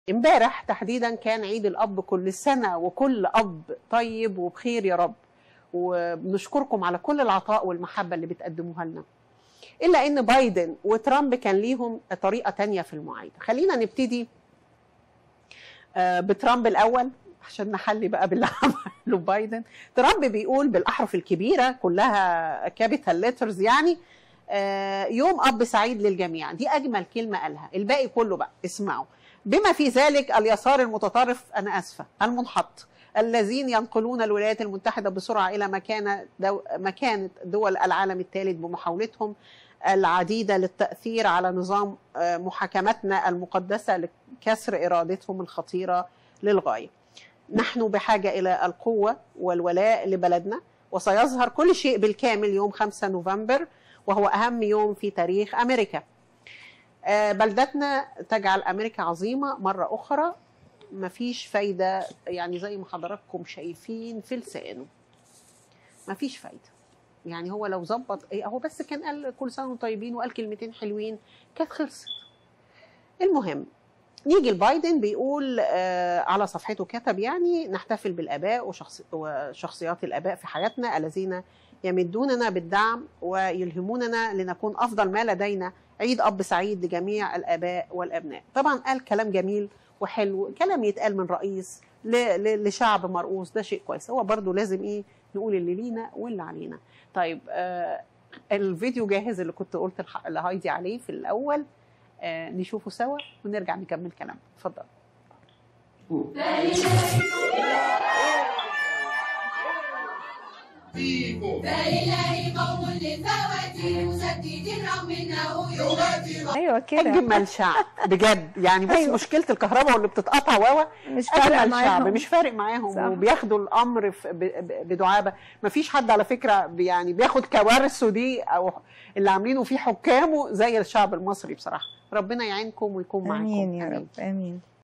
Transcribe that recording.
امبارح تحديدا كان عيد الاب كل سنه وكل اب طيب وبخير يا رب وبنشكركم على كل العطاء والمحبه اللي بتقدموها لنا الا ان بايدن وترامب كان ليهم طريقه تانية في المعايده خلينا نبتدي آه، بترامب الاول عشان نحلي بقى باللي عمله بايدن ترامب بيقول بالاحرف الكبيره كلها كابيتال ليترز يعني آه، يوم اب سعيد للجميع دي اجمل كلمه قالها الباقي كله بقى اسمعوا بما في ذلك اليسار المتطرف انا اسفه المنحط الذين ينقلون الولايات المتحده بسرعه الى مكان دو مكانه دول العالم الثالث بمحاولتهم العديده للتاثير على نظام آه، محاكمتنا المقدسه لكسر ارادتهم الخطيره للغايه. نحن بحاجه الى القوه والولاء لبلدنا وسيظهر كل شيء بالكامل يوم 5 نوفمبر وهو اهم يوم في تاريخ امريكا. آه، بلدتنا تجعل امريكا عظيمه مره اخرى مفيش فايده يعني زي ما حضراتكم شايفين في لسانه. مفيش فايده. يعني هو لو ظبط ايه هو بس كان قال كل سنه وانتم طيبين وقال كلمتين حلوين كانت خلصت. المهم نيجي لبايدن بيقول آه على صفحته كتب يعني نحتفل بالاباء وشخص وشخصيات الاباء في حياتنا الذين يمدوننا بالدعم ويلهموننا لنكون افضل ما لدينا عيد اب سعيد لجميع الاباء والابناء طبعا قال كلام جميل وحلو كلام يتقال من رئيس ل- ل- لشعب مرؤوس ده شيء كويس هو برضو لازم ايه نقول اللي لينا واللي علينا طيب آه الفيديو جاهز اللي كنت قلت الح- لهايدي عليه في الاول آه نشوفه سوا ونرجع نكمل كلامنا اتفضل فإلهي قوم للفواتير مسدد رغم انه يغادر ايوه كده اجمل شعب بجد يعني بس أيوة. مشكله الكهرباء واللي بتتقطع واوا مش فارقه اجمل شعب معاهم مش فارق معاهم صح. وبياخدوا الامر في- ب- ب- بدعابه ما فيش حد على فكره بي- يعني بياخد كوارثه دي او اللي عاملينه فيه حكامه زي الشعب المصري بصراحه ربنا يعينكم ويكون معاكم امين يا رب امين